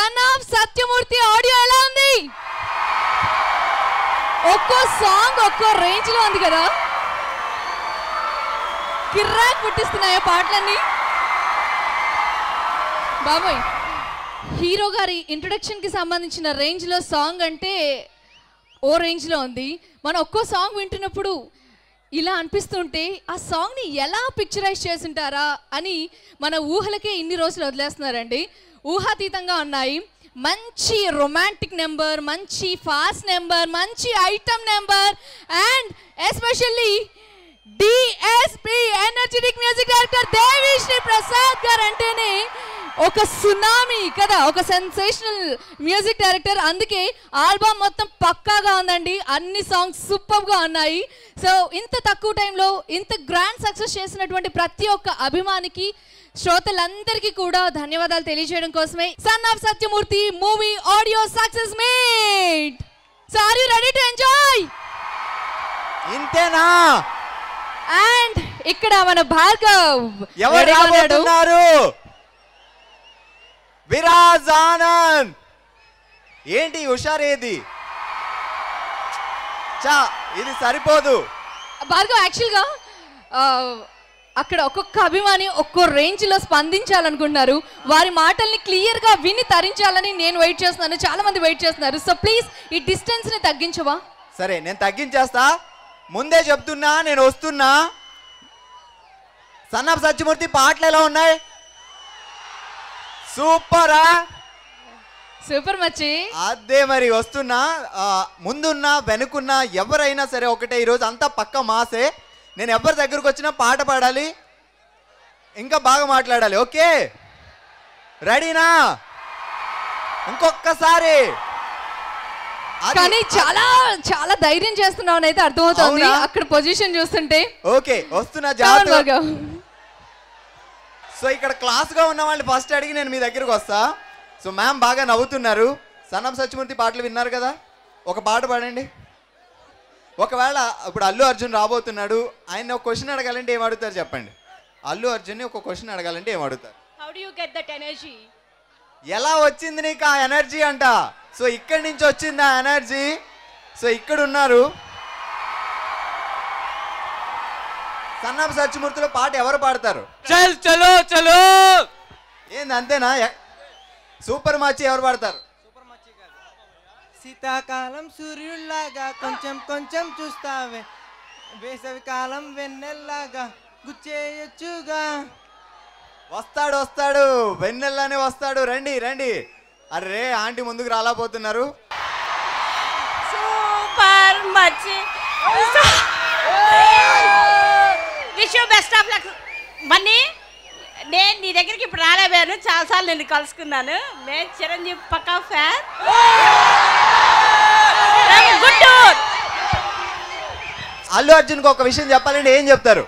Sun of Satyamurthy audio ఎలా ఉంది ఒక్కో సాంగ్ ఒక్కో రేంజ్ లో ఉంది కదా కిర్రాక్ పుట్టిస్తున్నాయా పాటలన్నీ బాబోయ్ హీరో గారి ఇంట్రొడక్షన్ కి సంబంధించిన రేంజ్ లో సాంగ్ అంటే ఓ రేంజ్ లో ఉంది మనం ఒక్కో సాంగ్ వింటున్నప్పుడు ఇలా అనిపిస్తుంటే ఆ సాంగ్ ని ఎలా పిక్చరైజ్ చేసుంటారా అని మన ఊహలకే ఇన్ని రోజులు వదిలేస్తున్నారండి ఊహాతీతంగా ఉన్నాయి మంచి రొమాంటిక్ నెంబర్ మంచి ఫాస్ట్ నెంబర్ మంచి item number and especially DSP energetic music director Devisri Prasad garu అంటేనే ఒక సునామీ కదా ఒక సెన్సేషనల్ మ్యూజిక్ డైరెక్టర్ అందుకే ఆల్బమ్ మొత్తం పక్కాగా ఉందండి అన్ని సాంగ్స్ సూపర్ గా ఉన్నాయి సో ఇంత తక్కువ టైంలో ఇంత గ్రాండ్ సక్సెస్ చేసినటువంటి ప్రతి ఒక్క అభిమానికి శ్రోతలందరికీ కూడా ధన్యవాదాలు తెలియజేయడం కోసమే son of Satyamurthy movie audio success meet so are you ready to enjoy ఇంతేనా అండ్ ఇక్కడ మన భార్గవ్ ఎవరు ready గా ఉన్నాడు. రాబోతున్నారు విరాజ్ ఆనంద్ ఏంటి హుషారేది చా ఇది సరిపోదు భార్గవ్ యాక్చువల్గా ఆ, అక్కడ ఒక్కొక్క అభిమాని ఒక్కో రేంజ్లో స్పందించాలనుకుంటున్నారు వారి మాటల్ని క్లియర్గా విని తరించాలని నేను వెయిట్ చేస్తున్నాను చాలా మంది వెయిట్ చేస్తున్నారు సో ప్లీజ్ ఈ డిస్టెన్స్ని తగ్గించవా సరే నేను తగ్గించేస్తా ముందే చెప్తున్నా నేను వస్తున్నా సన్నాఫ్ సత్యమూర్తి పాటలు ఎలా ఉన్నాయి సూపరా సూపర్ మచ్చి అదే మరి వస్తున్నా ఆ, ముందున్నా వెనుకున్నా ఎవరైనా సరే ఒకటే ఈరోజు అంతా పక్క మాసే నేను ఎవరి దగ్గరకు వచ్చినా పాట పాడాలి ఇంకా బాగా మాట్లాడాలి ఓకే రెడీనా ఇంకొక్కసారి అది- కానీ చాలా చాలా ధైర్యం చేస్తున్నావు అని అయితే అర్థమవుతోంది అవునా? అక్కడ పొజిషన్ చూస్తుంటే ఓకే వస్తున్నా Come on, జాగ్రత్త భార్గవ్ సో ఇక్కడ క్లాస్గా ఉన్న వాళ్ళు ఫస్ట్ అడిగి నేను మీ దగ్గరకు వస్తా సో మ్యామ్ బాగా నవ్వుతున్నారు సన్నం సత్యమూర్తి పాటలు విన్నారు కదా ఒక పాట పాడండి ఒకవేళ ఇప్పుడు అల్లు అర్జున్ రాబోతున్నాడు ఆయన ఒక క్వశ్చన్ అడగాలంటే ఏం అడుగుతారు చెప్పండి అల్లు అర్జున్ని ఒక క్వశ్చన్ అడగాలంటే ఏం అడుగుతారు How do you get that energy? ఎలా వచ్చింది నీకు ఆ ఎనర్జీ అంట సో ఇక్కడి నుంచి వచ్చింది ఆ ఎనర్జీ సో ఇక్కడ ఉన్నారు సన్నాప సత్యమూర్తిలో పాట ఎవరు పాడతారు చల్ చలో చలో ఏంది అంతేనా ఎ- సూపర్ మచ్చి ఎవరు పాడతారు శీతాకాలం సూర్యుల్లాగా కొంచెం కొంచెం చూస్తావే వేసవి కాలం వెన్నెల్లాగా గుచ్చేయొచ్చుగా వస్తాడు వస్తాడు వెన్నెల్లానే వస్తాడు రండి రండి అరే ఆంటీ ముందుకు రాలేకపోతున్నారు Super much. Wish you best of luck మన్నీ నేను నీ దగ్గరికి ఇప్పుడు రాలేపోయాను చాలాసార్లు నేను కలుసుకున్నాను నేను చిరంజీవి పక్కా ఫ్యాన్ గుడ్ టూర్ అల్లు అర్జున్కి ఒక విషయం చెప్పాలంటే ఏం చెప్తారు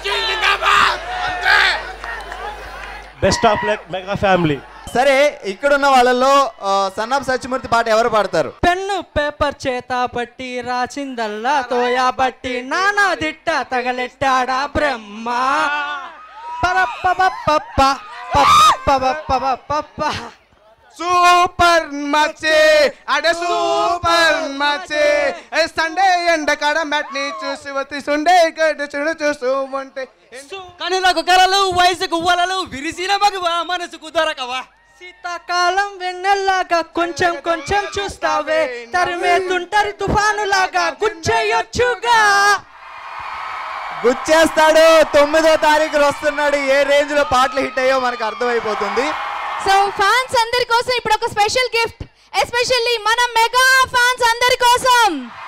best of luck mega family సరే ఇక్కడున్న వాళ్ళల్లో సన్నాప్ సత్యమూర్తి పాట ఎవరు పాడతారు పెన్ను పేపర్ చేత పట్టి రాసిందల్లా తోయా బట్టి నానా దిట్ట తగలెట్టాడా బ్రహ్మ పరప్పపప్ప, పప్పపపపపప. సూపర్ మచే అడే సూపర్ మచే సండే ఎండ కాడ మ్యాట్ని చూసి వచ్చి సుండే గడ్డ చూడు చూస్తూ ఉంటే కనులకు కలలు వయసుకు వలలు విరిసిన మగువా మనసుకు దొరకవా శీతాకాలం వెన్నెల్లాగా కొంచెం కొంచెం చూస్తావే తరిమేతుంటరి తుఫానులాగా గుచ్చేయొచ్చుగా గుచ్చేస్తాడు తొమ్మిదో తారీఖున వస్తున్నాడు ఏ రేంజ్ లో పాటలు హిట్ అయ్యో మనకు అర్థమైపోతుంది సో ఫ్యాన్స్ అందరి కోసం ఇప్పుడు ఒక స్పెషల్ గిఫ్ట్ ఎస్పెషల్లీ మన మెగా ఫ్యాన్స్ అందరి కోసం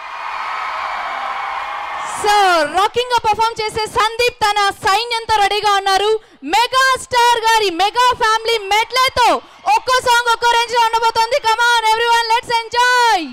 సో రాకింగ్ గా పర్ఫామ్ చేసే సందీప్ తన సైన్యంతో రెడీగా ఉన్నారు మెగా స్టార్ గారి మెగా ఫ్యామిలీ మెట్లతో ఒక్కో సాంగ్ ఒక్కో రేంజ్ లో ఉండబోతోంది కమాన్ ఎవ్రీవన్ లెట్స్ ఎంజాయ్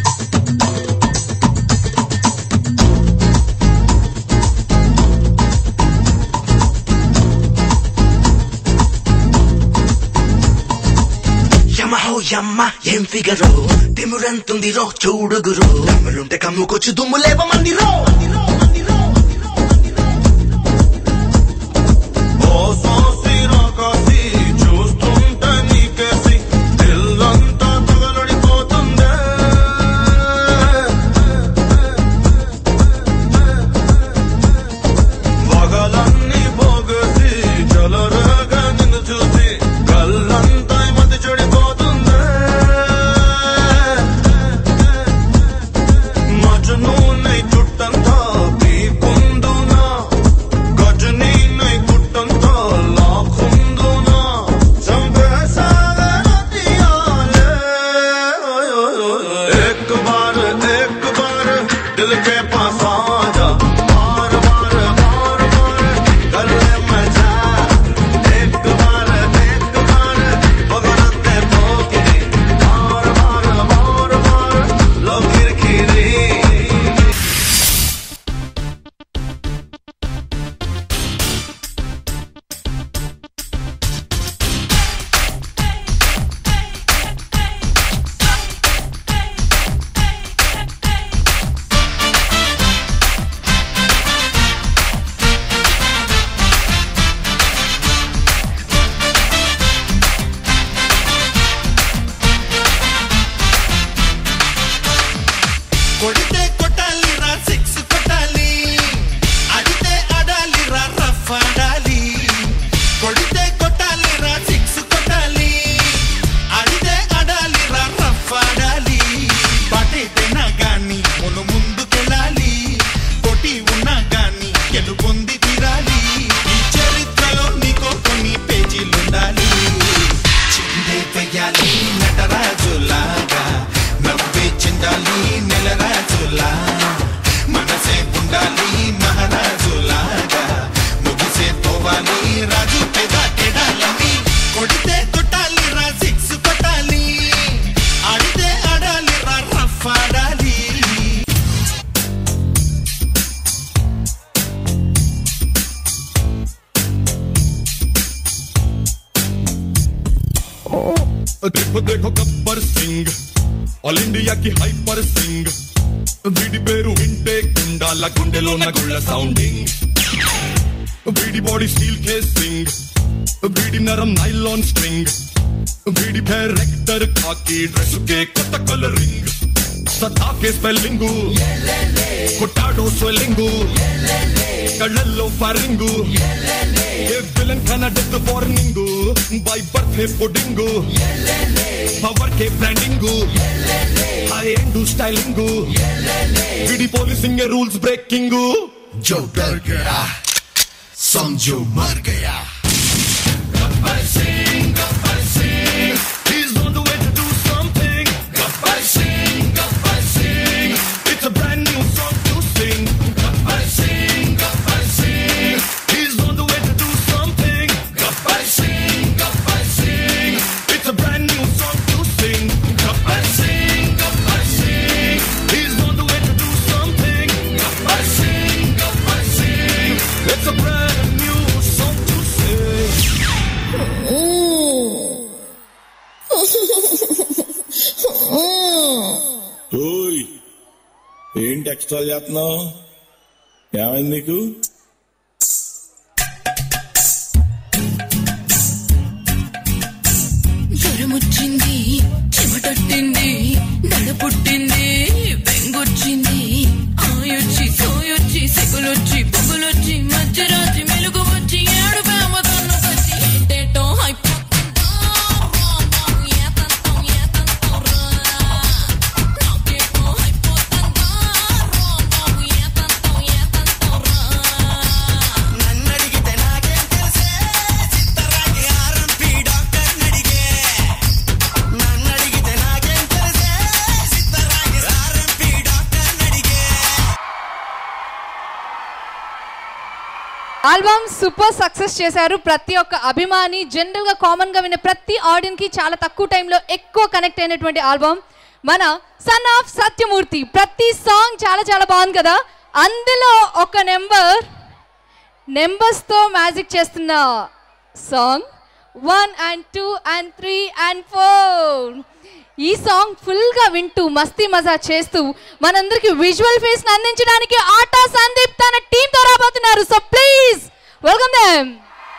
ఆ ఓయమ్మ ఏం ఫిగరో తిమురెంతుంది రో చూడుగురు దమ్ములుంటే కమ్ముకొచ్చు దుమ్ము లేవమంది రో ఓ సోసి రాకాసి చూస్తుంటే నీకేసి దిల్లంతా తగలడిపోతుందే పగలన్నీ పోగేసి చలరగా నిన్ను చూసి కళ్ళంతా మతి చెడిపోతుందే మజనూనై చుట్టంతా పీకుందునా గజనీ నై కుట్టంతా లాఖుందునా చంపేసాగన దియాలే एक बार एक बार दिल के पास आ जा बार बार बार बार कर ले मजा एक बार एक बार बगड़ते पोकिरी बार बार बार बार लो किरकिरी కొడితే కొట్టాలి రా సిక్స్ కొట్టాలి అడితే ఆడాలి రా రఫ్ ఆడాలి కొడితే కొట్టాలి రా సిక్స్ కొట్టాలి అడితే ఆడాలి రా రఫ్ ఆడాలి పటేటైనా గాని మును ముందుకెళ్ళాలి కొట్టి ఉన్నా గాని గెలుపొంది తీరాలి ఈ చరిత్రలో నీకో కొన్ని పేజీలుండాలి చిందే వెయ్యాలి నటరాజులాగా నవ్వే చెందాలి నెలరాజులా మనసే ఉండాలి మహారాజులాగా ముగిసే పోవాలి రాజు పెద ఎడాలని కొడితే కొట్టాలి రా సిక్స్ కొట్టాలి ఆడితే ఆడాలి రా రఫ్ ఆడాలి देखो देखो गब्बर सिंह ఆల్ ఇండియాకి హైపర్ సింగ్ వీడి పేరు వింటే గుండాల గుండెలో గుళ్ళ సౌండింగ్ వీడి బాడీ స్టీల్ కేసింగ్ వీడి నరం నైలాన్ స్ట్రింగ్ వీడి పేరు రెక్టర్ కాకి డ్రెస్ కే కొత్త కలరింగ్ సతాకే స్పెల్లింగు కొట్టాడో స్వెల్లింగు కళ్ళల్లో ఫరింగు ఏ విలన్ కన death warning by birth pudding power కే బ్రాండింగు హై ఎండ్ స్టైలింగు విడి పోలీసింగ్ రూల్స్ బ్రేకింగు जो डर गया समझो मर गया Gabbar Singh, Gabbar Singh, he's on the way to do something. Gabbar Singh, Gabbar Singh, it's a brand new song to sing. Gabbar Singh, Gabbar Singh, he's on the way to do something. Gabbar Singh, Gabbar Singh, it's a brand new song to sing. Gabbar Singh, Gabbar Singh, he's on the way to do something. Gabbar Singh, Gabbar Singh, it's a brand new song to sing. ఓయ్ ఏంటి extra చేస్తున్నావు ఏమైంది నీకు జ్వరమొచ్చింది చెమటట్టింది దడ పుట్టింది బెంగొచ్చింది ఆయొచ్చి సోయొచ్చి సెగులొచ్చి పొగులొచ్చి మధ్యరాత్రి మెలుగు వచ్చి ఏడు ప్రేమ కన్నుకొచ్చి ఏటేటో అయిపోతుందో ఏతంతో ఏతంతో రా నాకేటో అయిపోతుందో ఏతంతో ఏతంతో రా నన్నడిగితే నాకేం తెలుసే చిత్తరాగి ఆర్ఎంపీ డాక్టర్ నడిగే నన్నడిగితే నాకేం తెలుసే చిత్తరాగి ఆర్ఎంపీ డాక్టర్ నడిగే ఆల్బమ్ సూపర్ సక్సెస్ చేశారు ప్రతి ఒక్క అభిమాని జనరల్ గా కామన్ గా వినే ప్రతి ఆడియన్స్ కి చాలా తక్కువ టైంలో ఎక్కువ కనెక్ట్ అయినటువంటి ఆల్బమ్ మన సన్ ఆఫ్ సత్యమూర్తి ప్రతి సాంగ్ చాలా చాలా బాగుంది కదా అందులో ఒక నెంబర్ నెంబర్స్తో మ్యాజిక్ చేస్తున్న song one and two and three and four ఈ సాంగ్ ఫుల్గా వింటూ మస్తీ మజా చేస్తూ మనందరికి విజువల్ ఫేస్ అందించడానికి ఆటా సందీప్ తన టీంతో రాబోతున్నారు so please welcome them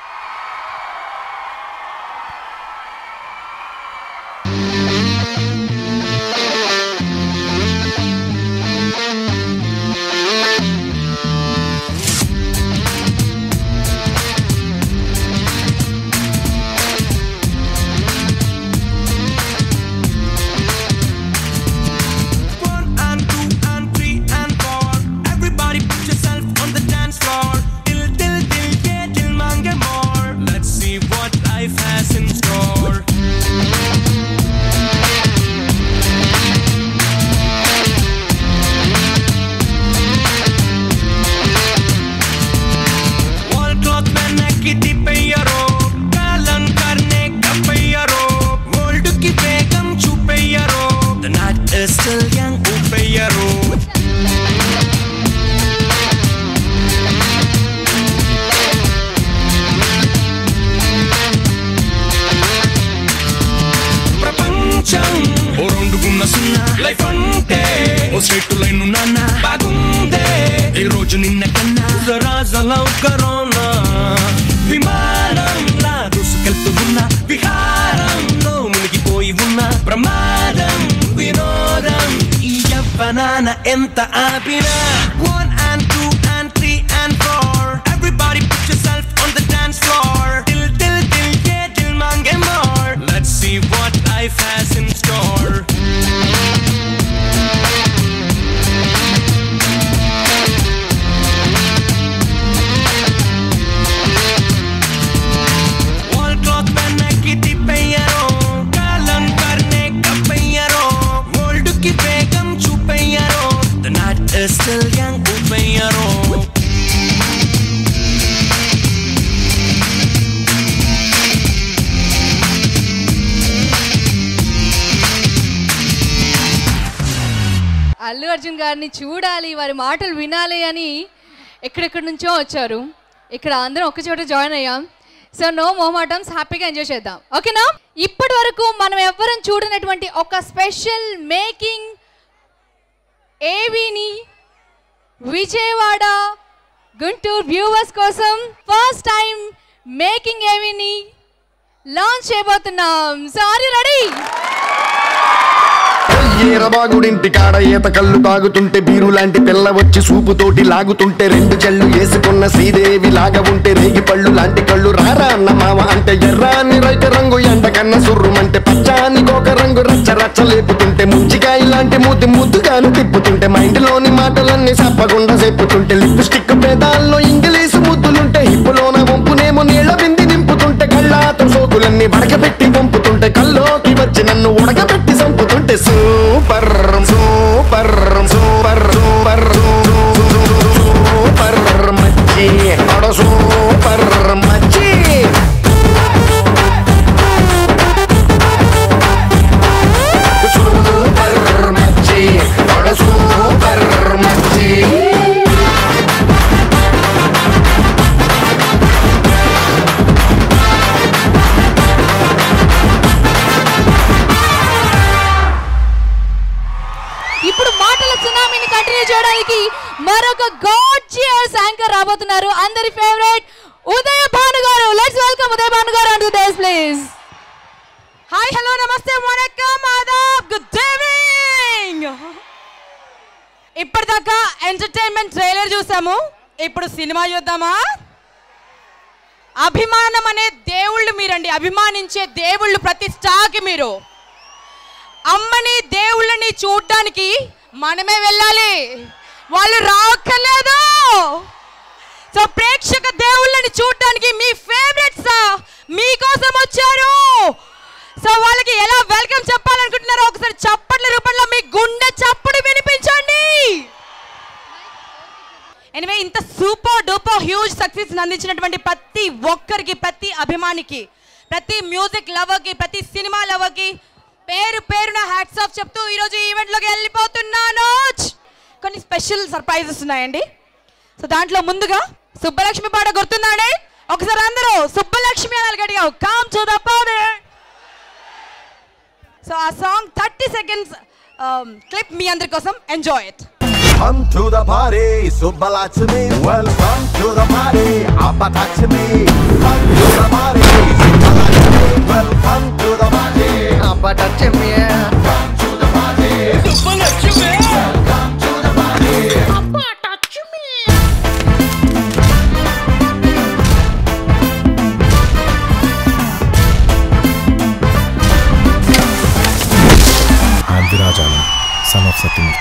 One and two and three and four. Everybody put yourself on the dance floor. Till, till, till, yeah, till man get more. Let's see what life has in store. Wall cloth पहने की पैयरो कालन करने का पैयरो World की बेगम छुपैयरो The night is still young upayaro ప్రపంచం ఓ రౌండుకున్న సున్నా లైఫ్ అంటే ఓ స్ట్రైట్ లైన్ నాన్న బాగుందే ఈ రోజు నిన్న కన్నా రాజలో కరోనా విమానంలా దూసుకెళ్తూ ఉన్న విహారంలో మునిగిపోయి ఉన్న ప్రమాదం వినోదం ఈ యవ్వనాన ఎంత ఆపినా one and two and three and four everybody put yourself on the dance floor till till till yeah till man get more let's see what life has in store Wall cloth पहने की थी पैयरो कालन करने का पैयरो World की बेगम छुपैयरो The night is still young upayaro Allu Arjun గారిని చూడాలి వారి మాటలు వినాలి అని ఎక్కడెక్కడి నుంచో వచ్చారు ఇక్కడ అందరం ఒక చోట జాయిన్ అయ్యాం సో నో మొహమాటమ్స్ హ్యాపీగా ఎంజాయ్ చేద్దాం ఓకేనా ఇప్పటి వరకు మనం ఎవ్వరం చూడనటువంటి ఒక special making AV Vijayawada Guntur viewers కోసం first time making AV launch చేయబోతున్నాం సో ఆర్ యు రెడీ ఈరబాగుడింటి కాడ ఈత కళ్ళు తాగుతుంటే బీరు లాంటి పిల్ల వచ్చి సూపుతోటి లాగుతుంటే రెండు చెళ్ళు వేసుకున్న శ్రీదేవి లాగా ఉంటే రేగి పళ్ళు లాంటి కళ్ళు రారా అన్న మామ అంటే ఎర్రాని రైత రంగు ఎండ కన్న సుర్రుమంటే పచ్చాని కోక రంగు రచ్చ రచ్చ లేపుతుంటే ముంచికాయ లాంటి మూతి ముద్దుగాను తిప్పుతుంటే మైండ్లోని మాటలన్నీ సప్పకుండా చెప్పుతుంటే లిప్స్టిక్ పేదాల్లో ఇంగ్లీషు ముద్దులుంటే హిప్పులోన వంపునేమో నీళ్ళ బింది నింపుతుంటే కళ్ళాతో సోకులన్నీ వడకబెట్టి పంపుతుంటే కల్లోకి వచ్చి నన్ను ఉడకబెట్టి చంపుతుంటే super super super super super మచ్చి అడ సూపర్ మచ్చి సూపర్ మచ్చి అడ సూపర్ మచ్చి ఇప్పుడు మాటల సునామీని కంటిన్యూ చేయడానికి మరొక గాడ్జియస్ యాంకర్ రాబోతున్నారు అందరి ఫేవరెట్ ఉదయ భాను గారు లెట్స్ వెల్కమ్ ఉదయ భాను గారు అంటూ దేస్ ప్లీజ్ హాయ్ హలో నమస్తే వణకం ఆదాబ్ గుడ్ ఈవినింగ్ ఇప్పటిదాకా ఎంటర్టైన్మెంట్ ట్రైలర్ చూసాము ఇప్పుడు సినిమా చూద్దామా అభిమానం అనే దేవుళ్ళు మీరండి అభిమానించే దేవుళ్ళు ప్రతి స్టార్కి మీరు అమ్మని దేవుళ్ళని చూడ్డానికి మనమే వెళ్ళాలి వాళ్ళు రాక్కర్లేదు సో ప్రేక్షక దేవుళ్ళని చూడడానికి మీ ఫేవరెట్స్ మీకోసం వచ్చారు సో వాళ్ళకి ఎలా వెల్కమ్ చెప్పాలనుకుంటున్నారో ఒకసారి చప్పట్ల రూపంలో మీ గుండె చప్పుడు వినిపించండి ఎనివే ఇంత సూపర్ డూపర్ హ్యూజ్ సక్సెస్ అందించినటువంటి ప్రతి ఒక్కరికి ప్రతి అభిమానికి ప్రతి మ్యూజిక్ లవర్కి ప్రతి సినిమా లవర్కి పేరు పేరున హ్యాట్స్ ఆఫ్ చెప్తూ ఈరోజు ఈవెంట్లోకి వెళ్ళిపోతున్నాను కొన్ని స్పెషల్ సర్ప్రైజెస్ ఉన్నాయండి సో దాంట్లో ముందుగా సుబ్బలక్ష్మి పాట గుర్తుందండి ఒకసారి అందరూ సుబ్బలక్ష్మి అనాలి గట్టిగా come to the power so ఆ సాంగ్ థర్టీ సెకండ్స్ క్లిప్ మీ అందరి కోసం enjoy it Come to the party, Subbalachmi. Welcome to the party, Appatachmi. Come to the party, Subbalachmi. Welcome to the party, Appatachmi. Come to the party, Subbalachmi. Welcome to the party, Appatachmi. ఆదిరాజాలం son of Satyamurthy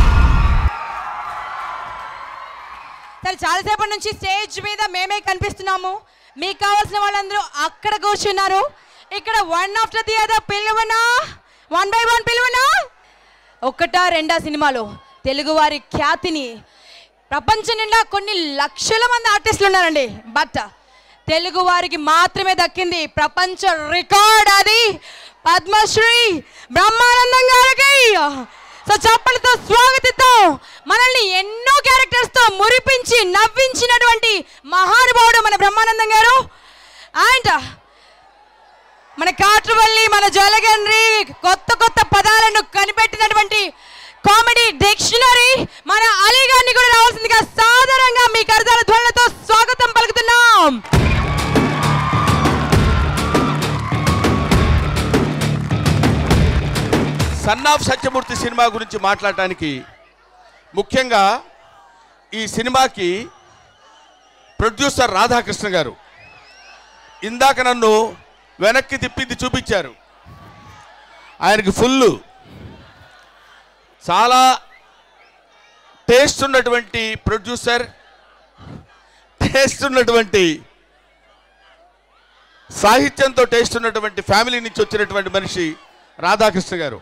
సరే చాలాసేపటి నుంచి stage మీద మేమే కనిపిస్తున్నాము మీకు కావాల్సిన వాళ్ళందరూ అక్కడ కూర్చున్నారు ఇక్కడ వన్ ఆఫ్టర్ ది అదర్ పిలువనా వన్ బై వన్ పిలువనా ఒక్కటా రెండా సినిమాలో తెలుగువారి ఖ్యాతిని ప్రపంచం నిండా కొన్ని లక్షల మంది ఆర్టిస్టులు ఉన్నారండి బట్ తెలుగు వారికి మాత్రమే దక్కింది ప్రపంచ రికార్డ్ అది పద్మశ్రీ బ్రహ్మానందం గారికి సో చప్పలతో స్వాగతిద్దాం మనల్ని ఎన్నో క్యారెక్టర్స్ తో మురిపించి నవ్వించినటువంటి మహానుభావుడు మన బ్రహ్మానందం గారు అండ్ మన కాట్రవల్లి మన జలగండ్రి కొత్త కొత్త పదాలను కనిపెట్టినటువంటి కామెడీ డిక్షనరీ మన అలీ గారిని కూడా రావాల్సిందిగా సాధారణంగా మీ కరదాల ధ్వనులతో స్వాగతం పలుకుతున్నాం సన్ ఆఫ్ సత్యమూర్తి సినిమా గురించి మాట్లాడటానికి ముఖ్యంగా ఈ సినిమాకి ప్రొడ్యూసర్ రాధాకృష్ణ గారు ఇందాక నన్ను వెనక్కి తిప్పింది చూపించారు ఆయనకి ఫుల్ చాలా టేస్ట్ ఉన్నటువంటి ప్రొడ్యూసర్ టేస్ట్ ఉన్నటువంటి సాహిత్యంతో టేస్ట్ ఉన్నటువంటి ఫ్యామిలీ నుంచి వచ్చినటువంటి మనిషి రాధాకృష్ణ గారు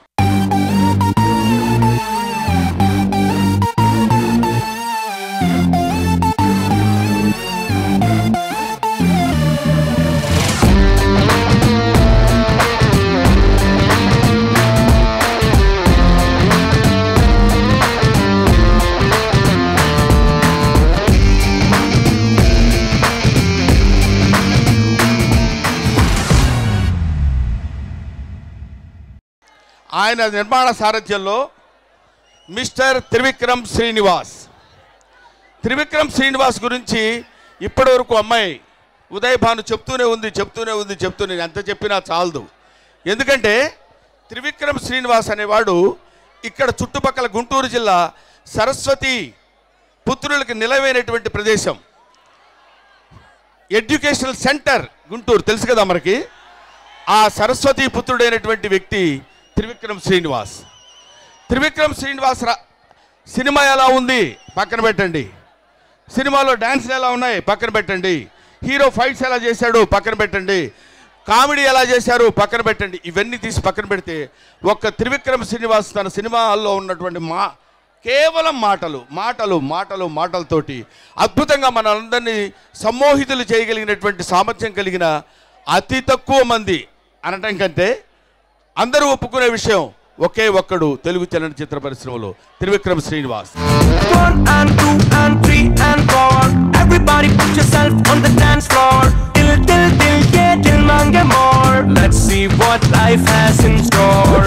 ఆయన నిర్మాణ సారథ్యంలో మిస్టర్ త్రివిక్రమ్ శ్రీనివాస్ త్రివిక్రమ్ శ్రీనివాస్ గురించి ఇప్పటివరకు అమ్మాయి ఉదయ్ భాను చెప్తూనే ఉంది చెప్తూనే ఉంది చెప్తూనే ఎంత చెప్పినా చాలదు ఎందుకంటే త్రివిక్రమ్ శ్రీనివాస్ అనేవాడు ఇక్కడ చుట్టుపక్కల గుంటూరు జిల్లా సరస్వతి పుత్రులకి నిలవైనటువంటి ప్రదేశం ఎడ్యుకేషనల్ సెంటర్ గుంటూరు తెలుసు కదా మనకి ఆ సరస్వతి పుత్రుడైనటువంటి వ్యక్తి త్రివిక్రమ్ శ్రీనివాస్ త్రివిక్రమ్ శ్రీనివాస్ రా సినిమా ఎలా ఉంది పక్కన పెట్టండి సినిమాలో డ్యాన్స్లు ఎలా ఉన్నాయి పక్కన పెట్టండి హీరో ఫైట్స్ ఎలా చేశాడు పక్కన పెట్టండి కామెడీ ఎలా చేశారు పక్కన పెట్టండి ఇవన్నీ తీసి పక్కన పెడితే ఒక్క త్రివిక్రమ్ శ్రీనివాస్ తన సినిమాల్లో ఉన్నటువంటి మా కేవలం మాటలు మాటలు మాటలు మాటలతోటి అద్భుతంగా మనందరినీ సమ్మోహితులు చేయగలిగినటువంటి సామర్థ్యం కలిగిన అతి తక్కువ మంది అనటం కంటే అందరూ ఒప్పుకునే విషయం ఒకే ఒక్కడు తెలుగు చలనచిత్ర పరిశ్రమలో Trivikram Srinivas One and two and three and four. Everybody put yourself on the dance floor. Till, till, till, yeah, till mange more. Let's see what life has in store.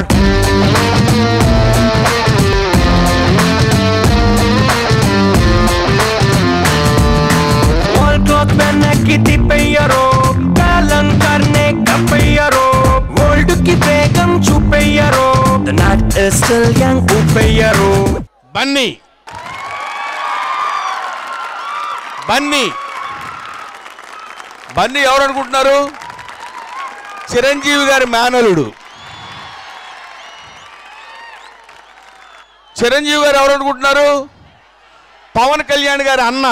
Wall clock पहने की तिपैयरो कालन करने का पैयरो World की बेगम छुपैयरो The night is still young upayaro Bunny Bunny Bunny ఎవరు అనుకుంటున్నారు చిరంజీవి గారి మేనలుడు చిరంజీవి గారు ఎవరు అనుకుంటున్నారు పవన్ కళ్యాణ్ గారి అన్న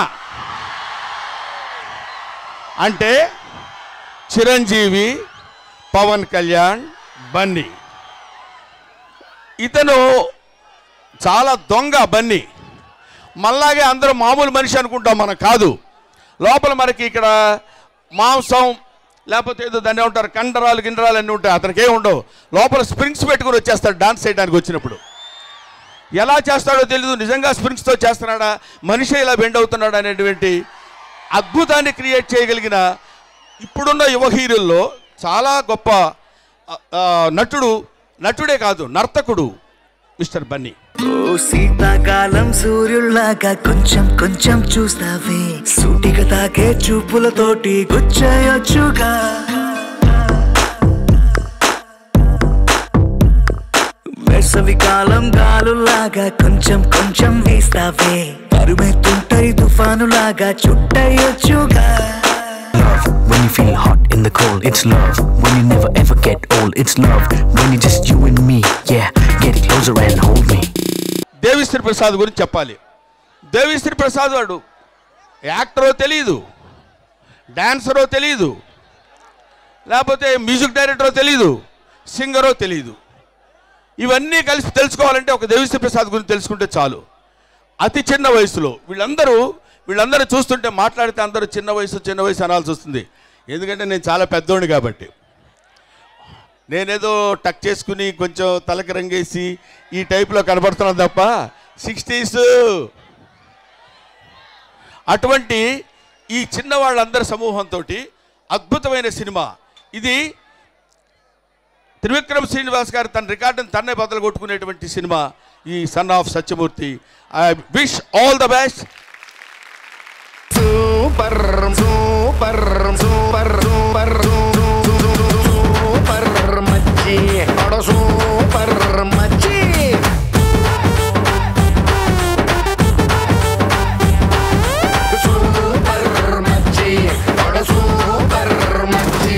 అంటే చిరంజీవి పవన్ కళ్యాణ్ బన్నీ ఇతను చాలా దొంగ బన్నీ మళ్ళాగే అందరూ మామూలు మనిషి అనుకుంటాం మనం కాదు లోపల మనకి ఇక్కడ మాంసం లేకపోతే ఏదో దాన్ని ఉంటారు కండరాలు గిండరాలు అన్నీ ఉంటాయి అతనికి ఏమి ఉండవు లోపల స్ప్రింగ్స్ పెట్టుకుని వచ్చేస్తాడు డాన్స్ చేయడానికి వచ్చినప్పుడు ఎలా చేస్తాడో తెలియదు నిజంగా స్ప్రింగ్స్తో చేస్తున్నాడా మనిషి ఇలా బెండ్ అవుతున్నాడా అనేటువంటి అద్భుతాన్ని క్రియేట్ చేయగలిగిన ఇప్పుడున్న యువ హీరోల్లో చాలా గొప్ప ఆ, ఆ, నటుడు నటుడే కాదు నర్తకుడు మిస్టర్ బన్నీ ఓ శీతాకాలం సూర్యుల్లాగా కొంచెం కొంచెం చూస్తావే సూటిగా తాకే చూపులతోటి గుచ్చయొచ్చుగా వేసవి కాలం గాలులాగా కొంచెం కొంచెం వీస్తావే పరుమెత్తుంటరి తుఫానులాగా చుట్టయొచ్చుగా When you feel hot in the cold, it's love. When you never ever get old, it's love. When you just you and me, yeah, get closer and hold me. Devi Sri Prasad గురించి చెప్పాలి దేవిశ్రీ ప్రసాద్ వాడు యాక్టరో తెలియదు డాన్సరో తెలియదు లేకపోతే మ్యూజిక్ డైరెక్టరో తెలియదు సింగరో తెలియదు ఇవన్నీ కలిసి తెలుసుకోవాలంటే ఒక దేవిశ్రీ ప్రసాద్ గురించి తెలుసుకుంటే చాలు అతి చిన్న వయసులో వీళ్ళందరూ వీళ్ళందరూ చూస్తుంటే మాట్లాడితే అందరూ చిన్న వయసు చిన్న వయసు అనాల్సి వస్తుంది ఎందుకంటే నేను చాలా పెద్దోడిని కాబట్టి నేనేదో టక్ చేసుకుని కొంచెం తలకి రంగేసి ఈ టైప్లో కనబడుతున్నాను తప్ప సిక్స్టీస్ అటువంటి ఈ చిన్న వాళ్ళందరి సమూహంతో అద్భుతమైన సినిమా ఇది త్రివిక్రమ్ శ్రీనివాస్ గారు తన రికార్డును తన్నే బదులు కొట్టుకునేటువంటి సినిమా ఈ son of Satyamurthy I wish all the best super super super super super మచ్చి అడ సూపర్ మచ్చి సూపర్ మచ్చి అడ సూపర్ మచ్చి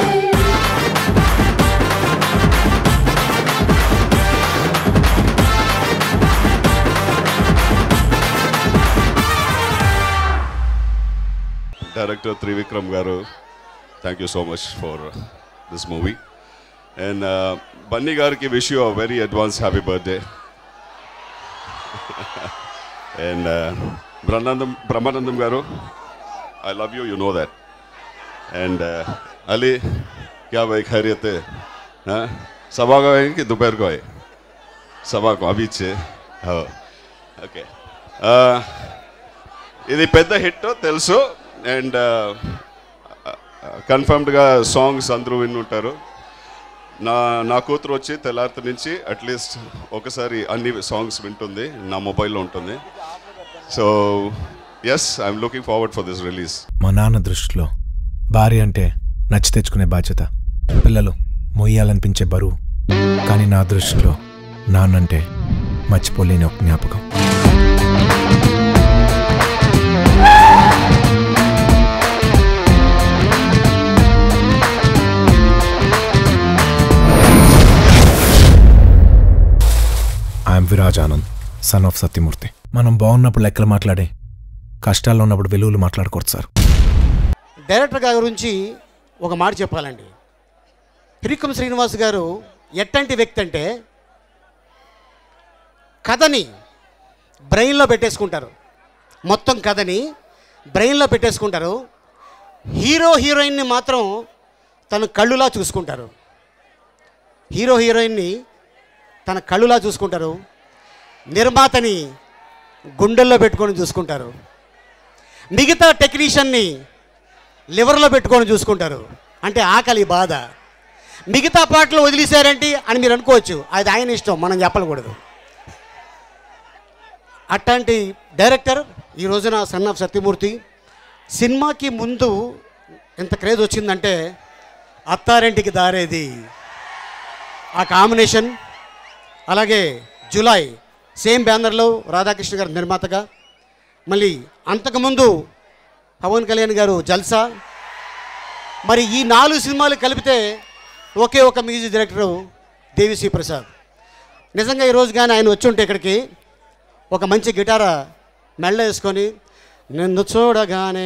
director Trivikram garu thank you so much for this movie and Bunny గారికి wish you very advance happy birthday and Brahmanandam Brahmanandam garu I love you you know that and Ali क्या भाई खैरियत है हाँ सभा को है कि दोपहर को है सभा को अभी छे हाँ ఓకే ఇది పెద్ద హిట్ తెలుసు అండ్ కన్ఫర్మ్డ్గా సాంగ్స్ అందరూ విన్నుంటారు నా నా కూతురు వచ్చి తెల్లారి నుంచి అట్లీస్ట్ ఒకసారి అన్ని సాంగ్స్ వింటుంది నా మొబైల్లో ఉంటుంది so yes I'm looking forward for this release మా నాన్న దృష్టిలో భార్య అంటే నచ్చి తెచ్చుకునే బాధ్యత పిల్లలు మొయ్యాలనిపించే బరువు కానీ నా దృష్టిలో నాన్నంటే మర్చిపోలేని ఒక జ్ఞాపకం I'm Viraj Anand son of Satyamurthy మనం బాగున్నప్పుడు లెక్కలు మాట్లాడే కష్టాల్లో ఉన్నప్పుడు వెలుగులు మాట్లాడకూడదు సార్ డైరెక్టర్ గారి గురించి ఒక మాట చెప్పాలండి త్రికం శ్రీనివాస్ గారు ఎట్టంటి వ్యక్తి అంటే కథని బ్రెయిన్లో పెట్టేసుకుంటారు మొత్తం కథని బ్రెయిన్లో పెట్టేసుకుంటారు హీరో హీరోయిన్ని మాత్రం తను కళ్ళులా చూసుకుంటారు హీరో హీరోయిన్ని తన కళ్ళులా చూసుకుంటారు నిర్మాతని గుండెల్లో పెట్టుకొని చూసుకుంటారు మిగతా టెక్నీషియన్ని లివర్లో పెట్టుకొని చూసుకుంటారు అంటే ఆకలి బాధ మిగతా పాటలు వదిలేశారేంటి అని మీరు అనుకోవచ్చు అది ఆయన ఇష్టం మనం చెప్పకూడదు అట్లాంటి డైరెక్టర్ ఈ రోజున సన్ ఆఫ్ సత్యమూర్తి సినిమాకి ముందు ఎంత క్రేజ్ వచ్చిందంటే అత్తారింటికి దారేది ఆ కాంబినేషన్ అలాగే జులై సేమ్ బ్యానర్లో రాధాకృష్ణ గారు నిర్మాతగా మళ్ళీ అంతకుముందు పవన్ కళ్యాణ్ గారు జల్సా మరి ఈ నాలుగు సినిమాలు కలిపితే ఒకే ఒక మ్యూజిక్ డైరెక్టరు దేవిశ్రీ ప్రసాద్ నిజంగా ఈరోజు కానీ ఆయన వచ్చి ఉంటే ఇక్కడికి ఒక మంచి గిటార మెళ్ళ వేసుకొని నిన్ను చూడగానే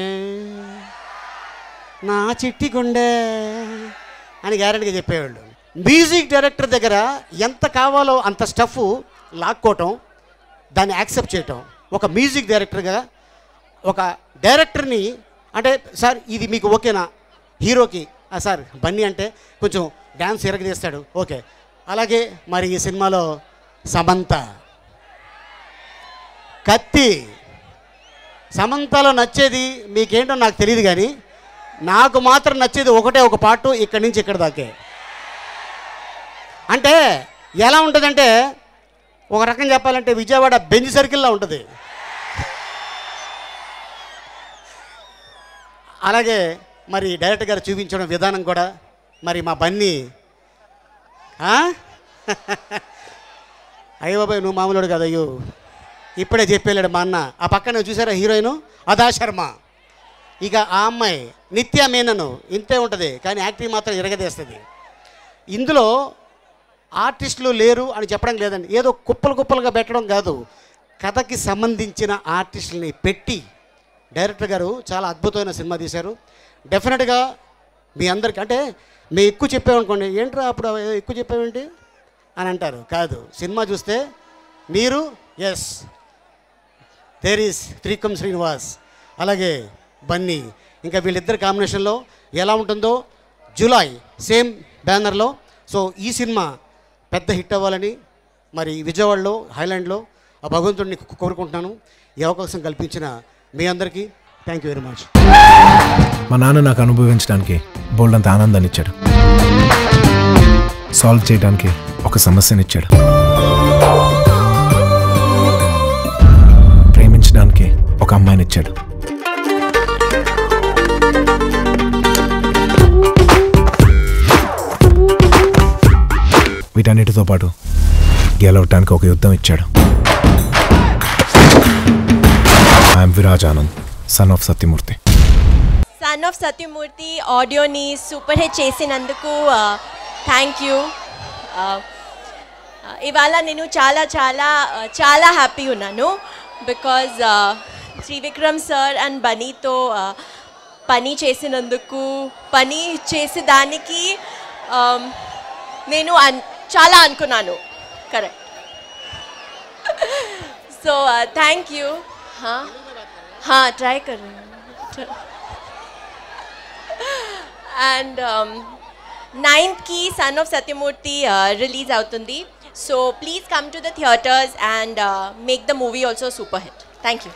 నా చిట్టి గుండె అని గ్యారెంటీగా చెప్పేవాళ్ళు మ్యూజిక్ డైరెక్టర్ దగ్గర ఎంత కావాలో అంత స్టఫ్ లాక్కోవటం దాన్ని యాక్సెప్ట్ చేయటం ఒక మ్యూజిక్ డైరెక్టర్గా ఒక డైరెక్టర్ని అంటే సార్ ఇది మీకు ఓకేనా హీరోకి "ఆ, సార్ బన్నీ అంటే కొంచెం డ్యాన్స్ ఎరగదీస్తాడు ఓకే అలాగే మరి ఈ సినిమాలో సమంత కత్తి సమంతలో నచ్చేది మీకేంటో నాకు తెలియదు కానీ నాకు మాత్రం నచ్చేది ఒకటే ఒక పాటు ఇక్కడి నుంచి ఇక్కడ దాకే అంటే ఎలా ఉంటుందంటే ఒక రకం చెప్పాలంటే విజయవాడ బెంజ్ సర్కిల్లో ఉంటుంది అలాగే మరి డైరెక్టర్ గారు చూపించడం విధానం కూడా మరి మా బన్నీ ఆ? అయ్యో బాబాయ్ నువ్వు మామూలుడు కదా అయ్యో ఇప్పుడే చెప్పేళ్ళాడు మా అన్న ఆ పక్కన చూసారా హీరోయిన్ అదా శర్మ ఇక ఆ అమ్మాయి నిత్య మేనను ఇంతే ఉంటుంది కానీ యాక్టింగ్ మాత్రం ఇరగదీస్తుంది ఇందులో ఆర్టిస్టులు లేరు అని చెప్పడం లేదండి ఏదో కుప్పలు కుప్పలుగా పెట్టడం కాదు కథకి సంబంధించిన ఆర్టిస్టులని పెట్టి డైరెక్టర్ గారు చాలా అద్భుతమైన సినిమా తీశారు డెఫినెట్గా మీ అందరికి అంటే మేము ఎక్కువ చెప్పామనుకోండి ఏంట్రా అప్పుడు ఎక్కువ చెప్పామేంటి అని అంటారు కాదు సినిమా చూస్తే మీరు yes there is Trivikram Srinivas అలాగే బన్నీ ఇంకా వీళ్ళిద్దరి కాంబినేషన్లో ఎలా ఉంటుందో జూలై సేమ్ బ్యానర్లో సో ఈ సినిమా పెద్ద హిట్ అవ్వాలని మరి విజయవాడలో హైలాండ్లో ఆ భగవంతుడిని కో- కోరుకుంటున్నాను ఈ అవకాశం కల్పించిన మీ అందరికీ థ్యాంక్ యూ వెరీ మచ్ మా నాన్న నాకు అనుభవించడానికి బోల్డంత ఆనందాన్ని ఇచ్చాడు సాల్వ్ చేయడానికి ఒక సమస్యనిచ్చాడు ప్రేమించడానికి ఒక అమ్మాయినిచ్చాడు వీటన్నిటితో పాటు గెలవటానికి ఒక యుద్ధం ఇచ్చాడు I'm Viraj Anand son of Satyamurthy son of Satyamurthy ఆడియోని సూపర్ హిట్ చేసినందుకు థ్యాంక్ యూ ఇవాళ నేను చాలా చాలా ఆ, చాలా హ్యాపీ ఉన్నాను బికాజ్ త్రివిక్రమ్ సార్ అండ్ బనీతో ఆ, పని చేసినందుకు పని చేసేదానికి um, నేను అన్ చాలా అనుకున్నాను కరెక్ట్ సో థ్యాంక్ యూ हाँ ट्राई कर रही हूँ అండ్ నైన్త్ కి సన్ ఆఫ్ సత్యమూర్తి రిలీజ్ అవుతుంది so please come to the theatres and make the movie also super hit thank you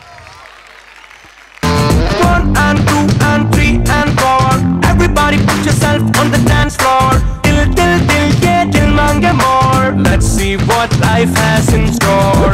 One and two and three and four. Everybody put yourself on the dance floor. Till, till, till, yeah, till mange more. Let's see what life has in store.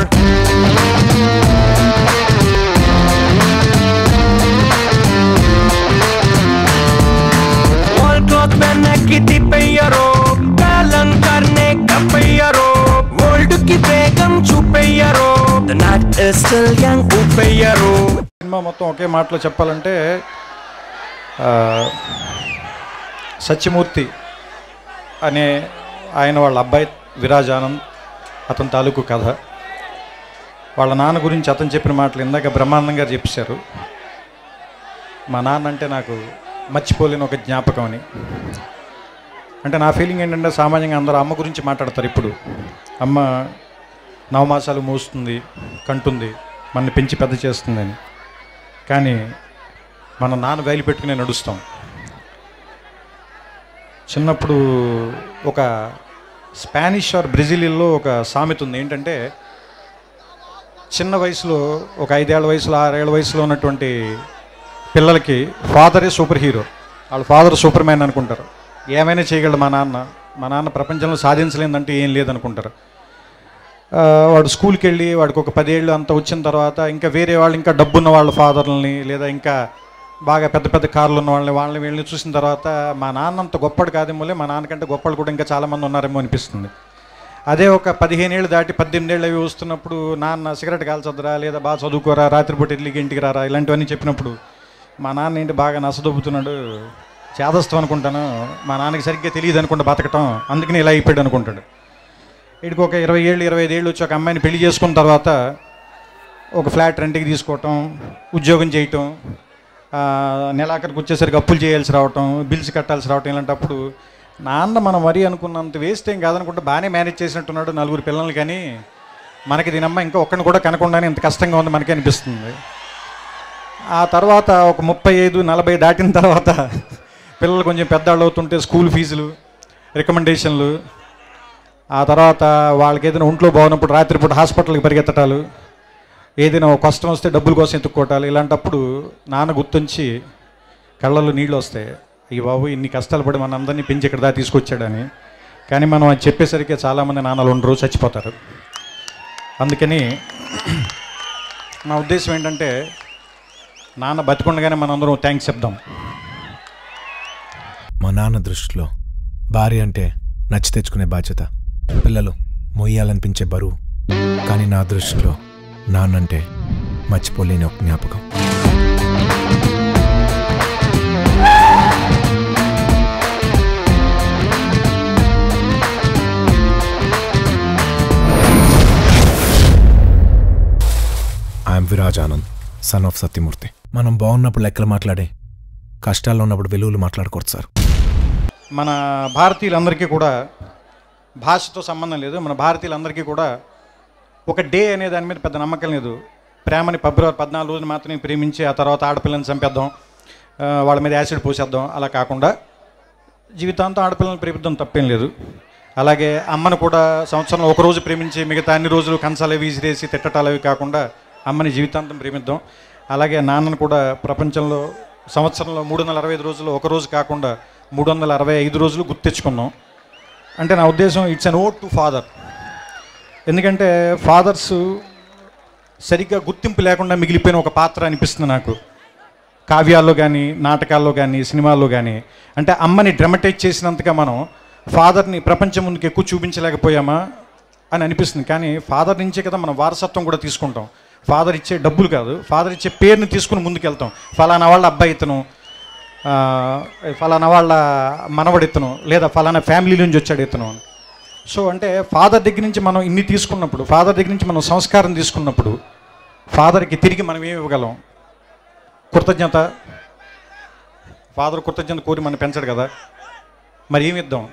All cloth पहने की तिपैयरो कालन करने का पैयरो World की बेगम छुपैयरो The night is still young upayaro సినిమా మొత్తం ఒకే మాటలో చెప్పాలంటే ఆ, సత్యమూర్తి అనే ఆయన వాళ్ళ అబ్బాయి విరాజ్ ఆనంద్ అతని తాలూకు కథ వాళ్ళ నాన్న గురించి అతను చెప్పిన మాటలు ఇందాక బ్రహ్మానందం గారు చెప్పారు మా నాన్న అంటే నాకు మర్చిపోలేని ఒక జ్ఞాపకం అని అంటే నా ఫీలింగ్ ఏంటంటే సామాన్యంగా అందరూ అమ్మ గురించి మాట్లాడతారు ఇప్పుడు అమ్మ నవమాసాలు మోస్తుంది కంటుంది మన పెంచి పెద్ద చేస్తుందని కానీ మన నాన్న వేలు పెట్టుకునే నడుస్తాం చిన్నప్పుడు ఒక స్పానిష్ ఆర్ బ్రెజిలియన్లో ఒక సామెత ఉంది ఏంటంటే చిన్న వయసులో ఒక ఐదేళ్ల వయసులో ఆరేళ్ల వయసులో ఉన్నటువంటి పిల్లలకి ఫాదరే సూపర్ హీరో వాళ్ళ ఫాదర్ సూపర్ మ్యాన్ అనుకుంటారు ఏమైనా చేయగలడు మా నాన్న మా నాన్న ప్రపంచంలో సాధించలేదంటే ఏం లేదనుకుంటారు ఆ, వాడు స్కూల్కి వెళ్ళి వాడికి ఒక పదేళ్ళు అంత వచ్చిన తర్వాత ఇంకా వేరే వాళ్ళు ఇంకా డబ్బున్న వాళ్ళ ఫాదర్లని లేదా ఇంకా బాగా పెద్ద పెద్ద కార్లు ఉన్న వాళ్ళని వాళ్ళని వీళ్ళని చూసిన తర్వాత మా నాన్న అంత గొప్పడు కాదేమోలే మా నాన్నకంటే గొప్పలు కూడా ఇంకా చాలామంది ఉన్నారేమో అనిపిస్తుంది అదే ఒక పదిహేను ఏళ్ళు దాటి పద్దెనిమిది ఏళ్ళు అవి వస్తున్నప్పుడు నాన్న సిగరెట్ కాల్చొద్దురా లేదా బాగా చదువుకోరా రాత్రిపూట ఇడ్లీకి ఇంటికి రారా ఇలాంటివన్నీ చెప్పినప్పుడు మా నాన్న ఏంటి బాగా నసదొబ్బుతున్నాడు చేదస్తాం అనుకుంటాను మా నాన్నకి సరిగ్గా తెలియదు అనుకుంటా బతకటం అందుకని ఇలా అయిపోయాడు అనుకుంటాడు వీడికి ఒక ఇరవై ఏళ్ళు ఇరవై ఐదు ఏళ్ళు వచ్చి ఒక అమ్మాయిని పెళ్లి చేసుకున్న తర్వాత ఒక ఫ్లాట్ రెంట్కి తీసుకోవటం ఉద్యోగం చేయటం ఆ, నెలాఖరికి వచ్చేసరికి అప్పులు చేయాల్సి రావటం బిల్స్ కట్టాల్సి రావటం ఇలాంటప్పుడు నాన్న మనం మరీ అనుకున్నంత వేస్ట్ ఏం కాదనుకుంటే బాగానే మేనేజ్ చేసినట్టున్నాడు నలుగురు పిల్లలు కానీ మనకి దీనమ్మ ఇంకా ఒక్కడిని కూడా కనకుండానే ఇంత కష్టంగా ఉంది మనకి అనిపిస్తుంది ఆ తర్వాత ఒక ముప్పై ఐదు నలభై దాటిన తర్వాత పిల్లలు కొంచెం పెద్దవాళ్ళు అవుతుంటే స్కూల్ ఫీజులు రికమెండేషన్లు ఆ తర్వాత వాళ్ళకి ఏదైనా ఒంట్లో బాగున్నప్పుడు రాత్రిపూట హాస్పిటల్కి పరిగెత్తటాలు ఏదైనా ఒక కష్టం వస్తే డబ్బుల కోసం ఎత్తుక్కోవటాలు ఇలాంటప్పుడు నాన్న గుర్తుంచి కళ్ళల్లో నీళ్ళు వస్తాయి ఈ బాబు ఇన్ని కష్టాలు పడి మన అందరినీ పెంచి ఇక్కడ దాకా తీసుకొచ్చాడని కానీ మనం అది చెప్పేసరికి చాలామంది నాన్నలు ఉండరు చచ్చిపోతారు అందుకని నా ఉద్దేశం ఏంటంటే నాన్న బతికుండగానే మనందరం థ్యాంక్స్ చెప్దాం మా నాన్న దృష్టిలో భార్య అంటే నచ్చి తెచ్చుకునే బాధ్యత పిల్లలు మొయ్యాలనిపించే బరువు కానీ నా దృష్టిలో నాన్నంటే మర్చిపోలేని ఒక జ్ఞాపకం I'm Viraj Anand son of Satyamurthy మనం బాగున్నప్పుడు లెక్కలు మాట్లాడే కష్టాల్లో ఉన్నప్పుడు వెలుగులు మాట్లాడకూడదు సార్ మన భారతీయులందరికీ కూడా భాషతో సంబంధం లేదు మన భారతీయులందరికీ కూడా ఒక డే అనే దాని మీద పెద్ద నమ్మకం లేదు ప్రేమని ఫిబ్రవరి పద్నాలుగు రోజులు మాత్రమే ప్రేమించి ఆ తర్వాత ఆడపిల్లని చంపేద్దాం ఆ, వాళ్ళ మీద యాసిడ్ పోసేద్దాం అలా కాకుండా జీవితాంతం ఆడపిల్లని ప్రేమిద్దాం తప్పేం లేదు అలాగే అమ్మను కూడా సంవత్సరంలో ఒక రోజు ప్రేమించి మిగతా అన్ని రోజులు కంచాలు విసిరేసి తిట్టటాలు అవి కాకుండా అమ్మని జీవితాంతం ప్రేమిద్దాం అలాగే నాన్నను కూడా ప్రపంచంలో సంవత్సరంలో మూడు వందల అరవై ఐదు రోజులు ఒక రోజు కాకుండా మూడు వందల అరవై ఐదు రోజులు గుర్తెచ్చుకున్నాం అంటే నా ఉద్దేశం it's an ode to father ఎందుకంటే ఫాదర్స్ సరిగ్గా గుర్తింపు లేకుండా మిగిలిపోయిన ఒక పాత్ర అనిపిస్తుంది నాకు కావ్యాల్లో కానీ నాటకాల్లో కానీ సినిమాల్లో కానీ అంటే అమ్మని డ్రమటైజ్ చేసినంతగా మనం ఫాదర్ని ప్రపంచం ముందుకు ఎక్కువ చూపించలేకపోయామా అని అనిపిస్తుంది కానీ ఫాదర్ నుంచే కదా మనం వారసత్వం కూడా తీసుకుంటాం ఫాదర్ ఇచ్చే డబ్బులు కాదు ఫాదర్ ఇచ్చే పేరుని తీసుకుని ముందుకెళ్తాం ఫలానా వాళ్ళ అబ్బాయి ఇతను ఆ, ఫలానా వాళ్ళ మనవడు ఇతను లేదా ఫలానా ఫ్యామిలీ నుంచి వచ్చాడు ఇతను అని. సో అంటే ఫాదర్ దగ్గర నుంచి మనం ఇన్ని తీసుకున్నప్పుడు ఫాదర్ దగ్గర నుంచి మనం సంస్కారం తీసుకున్నప్పుడు ఫాదర్కి తిరిగి మనం ఏమి ఇవ్వగలం కృతజ్ఞత ఫాదర్ కృతజ్ఞత కోరి మనం పెంచడు కదా మరి ఏమి ఇద్దాం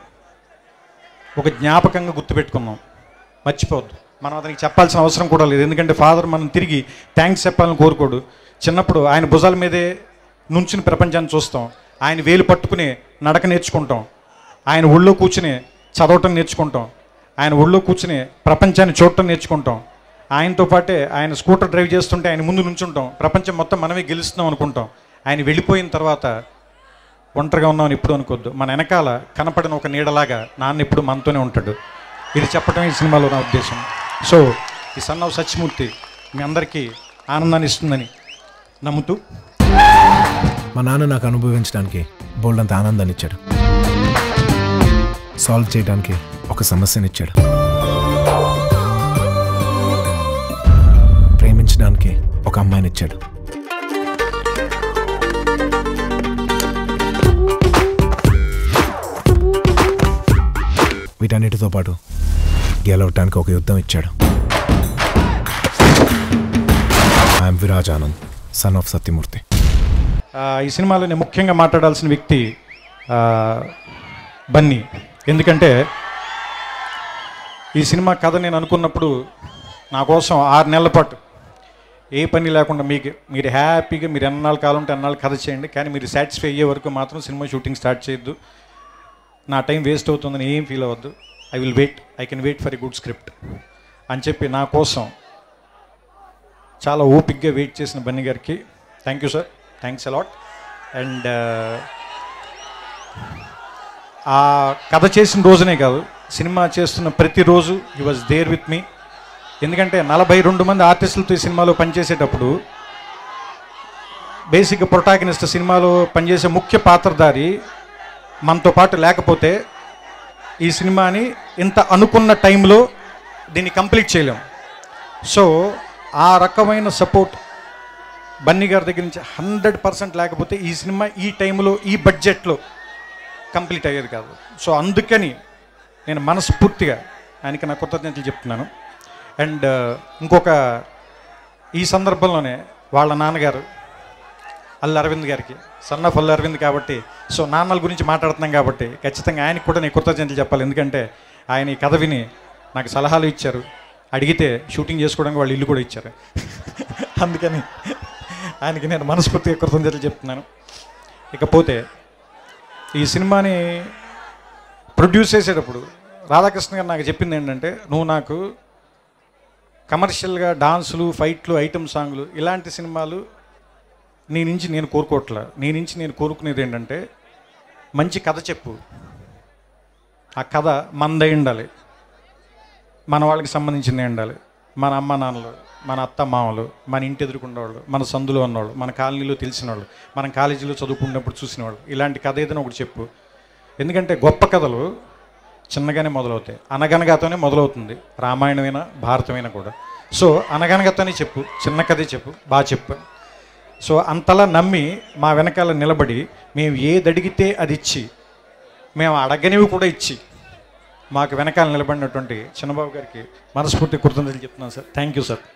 ఒక జ్ఞాపకంగా గుర్తుపెట్టుకున్నాం మర్చిపోవద్దు మనం అతనికి చెప్పాల్సిన అవసరం కూడా లేదు ఎందుకంటే ఫాదర్ మనం తిరిగి థ్యాంక్స్ చెప్పాలని కోరుకోడు చిన్నప్పుడు ఆయన భుజాల మీదే నుంచుని ప్రపంచాన్ని చూస్తాం ఆయన వేలు పట్టుకుని నడక నేర్చుకుంటాం ఆయన ఒళ్ళో కూర్చుని చదవటం నేర్చుకుంటాం ఆయన ఒళ్ళో కూర్చుని ప్రపంచాన్ని చూడటం నేర్చుకుంటాం ఆయనతో పాటే ఆయన స్కూటర్ డ్రైవ్ చేస్తుంటే ఆయన ముందు నుంచుంటాం ప్రపంచం మొత్తం మనమే గెలుస్తున్నాం అనుకుంటాం ఆయన వెళ్ళిపోయిన తర్వాత ఒంటరిగా ఉన్నామని ఎప్పుడు అనుకోవద్దు మన వెనకాల కనపడిన ఒక నీడలాగా నాన్న ఎప్పుడు మనతోనే ఉంటాడు ఇది చెప్పడం ఈ సినిమాలో నా ఉద్దేశం సో ఈ సన్ ఆఫ్ సత్యమూర్తి మీ అందరికీ ఆనందాన్ని ఇస్తుందని నమ్ముతూ మా నాన్న నాకు అనుభవించడానికి బోల్డంత ఆనందాన్ని ఇచ్చాడు సాల్వ్ చేయడానికి ఒక సమస్యనిచ్చాడు ప్రేమించడానికి ఒక అమ్మాయినిచ్చాడు వీటన్నిటితో పాటు గెలవటానికి ఒక యుద్ధం ఇచ్చాడు I'm Viraj Anand son of Satyamurthy ఆ, ఈ సినిమాలో నేను ముఖ్యంగా మాట్లాడాల్సిన వ్యక్తి ఆ, బన్నీ ఎందుకంటే ఈ సినిమా కథ నేను అనుకున్నప్పుడు నా కోసం ఆరు నెలల పాటు ఏ పని లేకుండా మీకు మీరు హ్యాపీగా మీరు ఎన్నాళ్ళు కాలం ఉంటే అన్నాళ్ళు కథ చేయండి కానీ మీరు సాటిస్ఫై అయ్యే వరకు మాత్రం సినిమా షూటింగ్ స్టార్ట్ చేయొద్దు నా టైం వేస్ట్ అవుతుందని ఏం ఫీల్ అవ్వద్దు I will wait I can wait for a good script అని చెప్పి నా కోసం చాలా ఓపిక్గా వెయిట్ చేసిన బన్నీ గారికి thank you sir thanks a lot and ఆ కథ చేసిన రోజునే కాదు సినిమా చేస్తున్న ప్రతిరోజు he was there with me ఎందుకంటే నలభై రెండు మంది ఆర్టిస్టులతో ఈ సినిమాలో పనిచేసేటప్పుడు బేసిక్గా ప్రొటాగనిస్ట్ సినిమాలో పనిచేసే ముఖ్య పాత్రధారి మనతో పాటు లేకపోతే ఈ సినిమాని ఇంత అనుకున్న టైంలో దీన్ని కంప్లీట్ చేయలేం సో ఆ రకమైన సపోర్ట్ బన్నీ గారి దగ్గర నుంచి హండ్రెడ్ పర్సెంట్ లేకపోతే ఈ సినిమా ఈ టైంలో ఈ బడ్జెట్లో కంప్లీట్ అయ్యేది కాదు సో అందుకని నేను మనస్ఫూర్తిగా ఆయనకి నా కృతజ్ఞతలు చెప్తున్నాను అండ్ ఇంకొక ఈ సందర్భంలోనే వాళ్ళ నాన్నగారు అల్లు అరవింద్ గారికి సన్ ఆఫ్ అల్లు అరవింద్ కాబట్టి సో నాన్నల గురించి మాట్లాడుతున్నాం కాబట్టి ఖచ్చితంగా ఆయనకి కూడా నేను కృతజ్ఞతలు చెప్పాలి ఎందుకంటే ఆయన ఈ కథ విని నాకు సలహాలు ఇచ్చారు అడిగితే షూటింగ్ చేసుకోవడానికి వాళ్ళు ఇల్లు కూడా ఇచ్చారు అందుకని ఆయనకి నేను మనస్ఫూర్తిగా కృతజ్ఞతలు చెప్తున్నాను ఇకపోతే ఈ సినిమాని ప్రొడ్యూస్ చేసేటప్పుడు రాధాకృష్ణ గారు నాకు చెప్పింది ఏంటంటే నువ్వు నాకు కమర్షియల్గా డాన్సులు ఫైట్లు ఐటమ్ సాంగ్లు ఇలాంటి సినిమాలు నీ నుంచి నేను కోరుకోవట్లే నీ నుంచి నేను కోరుకునేది ఏంటంటే మంచి కథ చెప్పు ఆ కథ మనదై ఉండాలి మన వాళ్ళకి సంబంధించిందే ఉండాలి మన అమ్మ నాన్నలు మన అత్త మామలు మన ఇంటి ఎదుర్కొన్నవాళ్ళు మన సందులో ఉన్నవాళ్ళు మన కాలనీలో తెలిసిన వాళ్ళు మనం కాలేజీలో చదువుకున్నప్పుడు చూసిన వాళ్ళు ఇలాంటి కథ ఏదైనా ఒకటి చెప్పు ఎందుకంటే గొప్ప కథలు చిన్నగానే మొదలవుతాయి అనగనగాతోనే మొదలవుతుంది రామాయణమైనా భారతమైనా కూడా సో అనగనగతోనే చెప్పు చిన్న కథే చెప్పు బాగా చెప్పు సో అంతలా నమ్మి మా వెనకాల నిలబడి మేము ఏది అడిగితే అది ఇచ్చి మేము అడగనివి కూడా ఇచ్చి మాకు వెనకాల నిలబడినటువంటి చిన్నబాబు గారికి మనస్ఫూర్తి కృతజ్ఞతలు చెప్తున్నాను సార్ థ్యాంక్ యూ సార్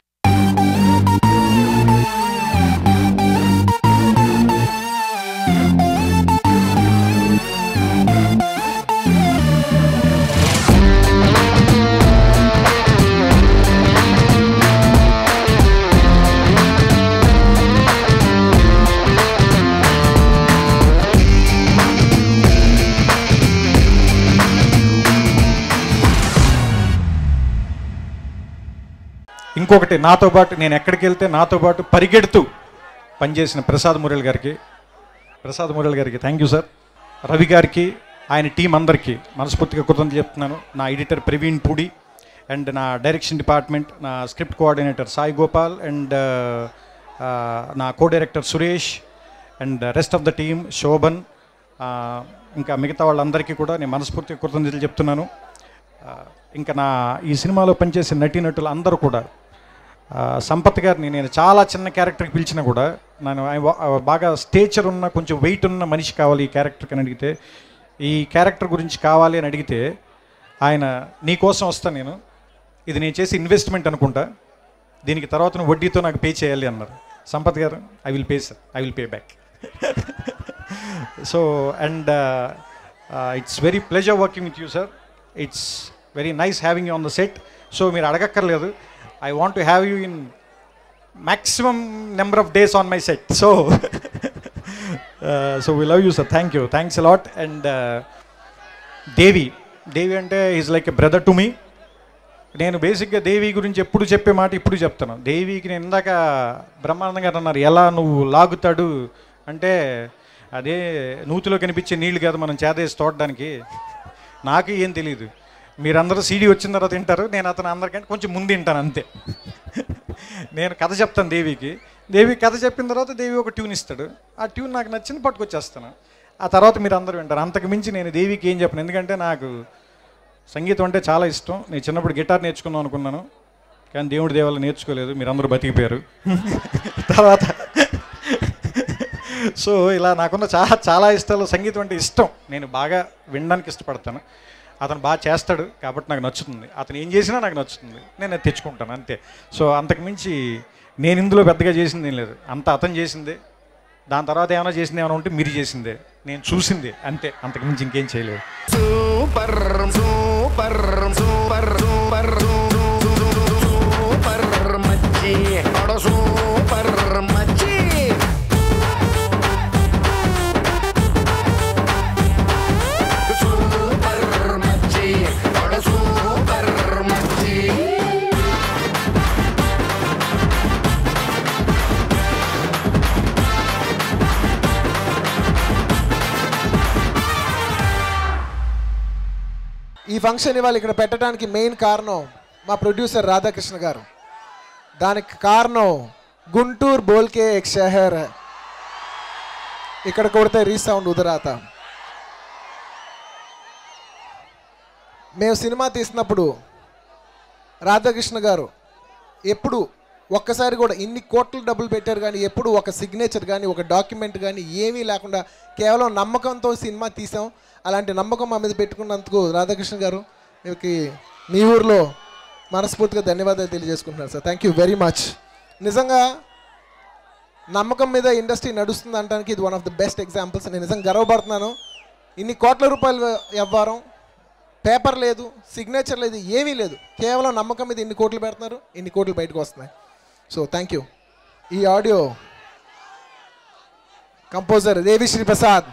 ఇంకొకటి నాతో పాటు నేను ఎక్కడికి వెళ్తే నాతో పాటు పరిగెడుతూ పనిచేసిన ప్రసాద్ మురళి గారికి ప్రసాద్ మురళి గారికి థ్యాంక్ యూ సార్ రవి గారికి ఆయన టీం అందరికీ మనస్ఫూర్తిగా కృతజ్ఞతలు చెప్తున్నాను నా ఎడిటర్ ప్రవీణ్ పూడి అండ్ నా డైరెక్షన్ డిపార్ట్మెంట్ నా script coordinator Sai Gopal and నా co director Suresh and rest of the team Shobhan ఆ, ఇంకా మిగతా వాళ్ళందరికీ కూడా నేను మనస్ఫూర్తిగా కృతజ్ఞతలు చెప్తున్నాను ఆ, ఇంకా నా ఈ సినిమాలో పనిచేసే నటీనటులు అందరూ కూడా ఆ, సంపత్ గారిని నేను చాలా చిన్న క్యారెక్టర్కి పిలిచినా కూడా నేను ఆయన వా- బాగా స్టేచర్ ఉన్న కొంచెం వెయిట్ ఉన్న మనిషి కావాలి ఈ క్యారెక్టర్కి అని అడిగితే ఈ క్యారెక్టర్ గురించి కావాలి అని అడిగితే ఆయన నీ కోసం వస్తాను నేను ఇది నేను చేసి ఇన్వెస్ట్మెంట్ అనుకుంటా దీనికి తర్వాత నువ్వు వడ్డీతో నాకు పే చేయాలి అన్నారు Sampath garu I will pay sir I will pay back so and it's very pleasure working with you sir it's very nice having you on the set so మీరు అడగక్కర్లేదు I want to have you in maximum number of days on my set so so we love you sir thank you thanks a lot and Devi Devi అంటే is like a brother to me నేను బేసిక్గా దేవి గురించి ఎప్పుడు చెప్పే మాట ఇప్పుడు చెప్తాను దేవికి నేను ఇందాక బ్రహ్మానందం గారు అన్నారు ఎలా నువ్వు లాగుతాడు అంటే అదే నూతిలో కనిపించే నీళ్లు కాదు మనం చేదేసి తోడడానికి నాకు ఏం తెలియదు మీరందరూ సీడీ వచ్చిన తర్వాత తింటారు నేను అతను అందరికంటే కొంచెం ముందు తింటాను అంతే నేను కథ చెప్తాను దేవికి దేవి కథ చెప్పిన తర్వాత దేవి ఒక ట్యూన్ ఇస్తాడు ఆ ట్యూన్ నాకు నచ్చింది పట్టుకొచ్చేస్తాను ఆ తర్వాత మీరు అందరూ వింటారు అంతకు మించి నేను దేవికి ఏం చెప్పను ఎందుకంటే నాకు సంగీతం అంటే చాలా ఇష్టం నేను చిన్నప్పుడు గిటార్ నేర్చుకుందాం అనుకున్నాను కానీ దేవుడి దేవాలు నేర్చుకోలేదు మీరు అందరూ బతికిపోయారు తర్వాత సో ఇలా నాకున్న చాలా చాలా ఇష్టాలు సంగీతం అంటే ఇష్టం నేను బాగా వినడానికి ఇష్టపడతాను అతను బాగా చేస్తాడు కాబట్టి నాకు నచ్చుతుంది అతను ఏం చేసినా నాకు నచ్చుతుంది నేను అది తెచ్చుకుంటాను అంతే సో అంతకు మించి నేను ఇందులో పెద్దగా చేసింది ఏం లేదు అంత అతను చేసిందే దాని తర్వాత ఏమైనా చేసింది ఏమైనా ఉంటే మీరు చేసిందే నేను చూసింది అంతే అంతకు మించి ఇంకేం చేయలేదు super super super super super మచ్చి అడ సూపర్ మచ్చి సూపర్ మచ్చి అడ సూపర్ మచ్చి ఈ ఫంక్షన్ ఇవాళ ఇక్కడ పెట్టడానికి మెయిన్ కారణం మా ప్రొడ్యూసర్ రాధాకృష్ణ గారు దానికి కారణం గుంటూరు బోల్కే ఎక్ షహర్ హై. ఇక్కడ కొడితే రీసౌండ్ ఉదరాత మేము సినిమా తీసినప్పుడు రాధాకృష్ణ గారు ఎప్పుడు ఒక్కసారి కూడా ఇన్ని కోట్ల డబ్బులు పెట్టారు కానీ ఎప్పుడు ఒక సిగ్నేచర్ కానీ ఒక డాక్యుమెంట్ కానీ ఏమీ లేకుండా కేవలం నమ్మకంతో సినిమా తీసాం అలాంటి నమ్మకం మా మీద పెట్టుకున్నందుకు రాధాకృష్ణ గారు మీకు మీ ఊర్లో మనస్ఫూర్తిగా ధన్యవాదాలు తెలియజేసుకుంటున్నాను sir thank you very much నిజంగా నమ్మకం మీద ఇండస్ట్రీ నడుస్తుంది అనడానికి ఇది one of the best examples నేను నిజంగా గర్వపడుతున్నాను ఇన్ని కోట్ల రూపాయలు వ్యవహారం పేపర్ లేదు సిగ్నేచర్ లేదు ఏమీ లేదు కేవలం నమ్మకం మీద ఇన్ని కోట్లు పెడుతున్నారు ఇన్ని కోట్లు బయటకు వస్తున్నాయి సో థ్యాంక్ యూ ఈ audio composer Devi Sri Prasad